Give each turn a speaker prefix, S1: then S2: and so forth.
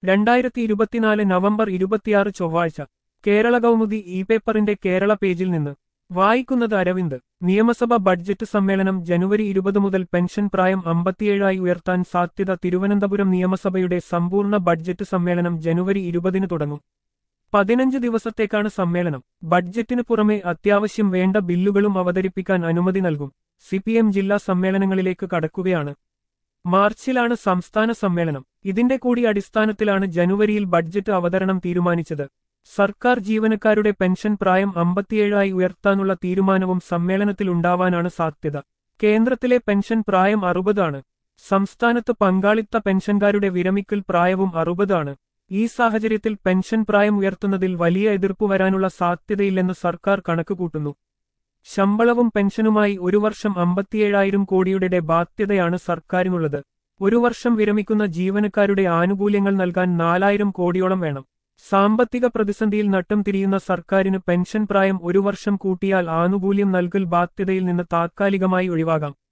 S1: രണ്ടായിരത്തി ഇരുപത്തിനാല് നവംബർ ഇരുപത്തിയാറ് ചൊവ്വാഴ്ച കേരള കൗമുദി ഇ പേപ്പറിന്റെ കേരള പേജിൽ നിന്ന് വായിക്കുന്നത് അരവിന്ദ് നിയമസഭ ബഡ്ജറ്റ് സമ്മേളനം ജനുവരി ഇരുപത് മുതൽ പെൻഷൻ പ്രായം അമ്പത്തിയേഴായി ഉയർത്താൻ സാധ്യത തിരുവനന്തപുരം നിയമസഭയുടെ സമ്പൂർണ്ണ ബഡ്ജറ്റ് സമ്മേളനം ജനുവരി ഇരുപതിന് തുടങ്ങും പതിനഞ്ച് ദിവസത്തേക്കാണ് സമ്മേളനം ബഡ്ജറ്റിന് പുറമെ അത്യാവശ്യം വേണ്ട ബില്ലുകളും അവതരിപ്പിക്കാൻ അനുമതി നൽകും സിപിഎം ജില്ലാ സമ്മേളനങ്ങളിലേക്ക് കടക്കുകയാണ് മാർച്ചിലാണ് സംസ്ഥാന സമ്മേളനം ഇതിന്റെ കൂടി അടിസ്ഥാനത്തിലാണ് ജനുവരിയിൽ ബഡ്ജറ്റ് അവതരണം തീരുമാനിച്ചത് സർക്കാർ ജീവനക്കാരുടെ പെൻഷൻ പ്രായം അമ്പത്തിയേഴായി ഉയർത്താനുള്ള തീരുമാനവും സമ്മേളനത്തിലുണ്ടാവാനാണ് സാധ്യത കേന്ദ്രത്തിലെ പെൻഷൻ പ്രായം അറുപതാണ് സംസ്ഥാനത്ത് പങ്കാളിത്ത പെൻഷൻകാരുടെ വിരമിക്കൽ പ്രായവും അറുപതാണ് ഈ സാഹചര്യത്തിൽ പെൻഷൻ പ്രായം ഉയർത്തുന്നതിൽ വലിയ എതിർപ്പ് വരാനുള്ള സാധ്യതയില്ലെന്ന് സർക്കാർ കണക്കുകൂട്ടുന്നു ശമ്പളവും പെൻഷനുമായി ഒരു വർഷം അമ്പത്തിയേഴായിരം കോടിയുടെ ബാധ്യതയാണ് സർക്കാരിനുള്ളത് ഒരു വർഷം വിരമിക്കുന്ന ജീവനക്കാരുടെ ആനുകൂല്യങ്ങൾ നൽകാൻ നാലായിരം കോടിയോളം വേണം സാമ്പത്തിക പ്രതിസന്ധിയിൽ നട്ടം തിരിയുന്ന സർക്കാരിന് പെൻഷൻ പ്രായം ഒരു വർഷം കൂട്ടിയാൽ ആനുകൂല്യം നൽകൽ ബാധ്യതയിൽ നിന്ന് താത്കാലികമായി ഒഴിവാകാം